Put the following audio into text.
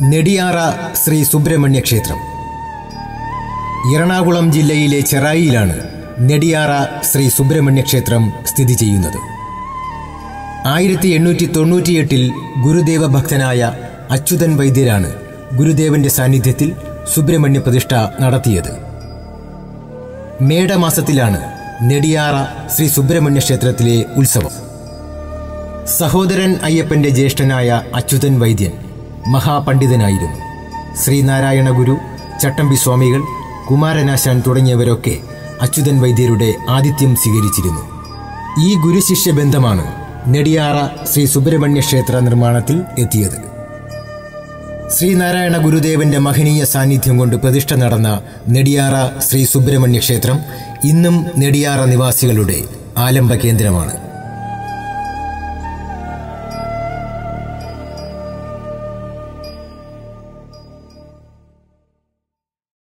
നെടിയാറ ശ്രീ സുബ്രഹ്മണ്യ ക്ഷേത്രം എറണാകുളം ജില്ലയിലെ ചെറായിയിലാണ് നെടിയാറ ശ്രീ സുബ്രഹ്മണ്യ ക്ഷേത്രം സ്ഥിതി ചെയ്യുന്നത് ആയിരത്തി എണ്ണൂറ്റി തൊണ്ണൂറ്റിയെട്ടിൽ ഗുരുദേവ ഭക്തനായ അച്യുതൻ വൈദ്യരാണ് ഗുരുദേവന്റെ സാന്നിധ്യത്തിൽ സുബ്രഹ്മണ്യ പ്രതിഷ്ഠ നടത്തിയത് മേടമാസത്തിലാണ് നെടിയാറ ശ്രീ സുബ്രഹ്മണ്യ ക്ഷേത്രത്തിലെ ഉത്സവം സഹോദരൻ അയ്യപ്പന്റെ ജ്യേഷ്ഠനായ അച്യുതൻ വൈദ്യൻ മഹാപണ്ഡിതനായിരുന്നു ശ്രീനാരായണ ഗുരു ചട്ടമ്പി സ്വാമികൾ കുമാരനാശാൻ തുടങ്ങിയവരൊക്കെ അച്യുതൻ വൈദ്യരുടെ ആതിഥ്യം സ്വീകരിച്ചിരുന്നു ഈ ഗുരുശിഷ്യ ബന്ധമാണ് നെടിയാറ ശ്രീ സുബ്രഹ്മണ്യ ക്ഷേത്ര നിർമ്മാണത്തിൽ എത്തിയത് ശ്രീനാരായണ ഗുരുദേവന്റെ മഹനീയ സാന്നിധ്യം കൊണ്ട് പ്രതിഷ്ഠ നടന്ന നെടിയാറ ശ്രീ സുബ്രഹ്മണ്യ ക്ഷേത്രം ഇന്നും നെടിയാറ നിവാസികളുടെ ആലംബ കേന്ദ്രമാണ്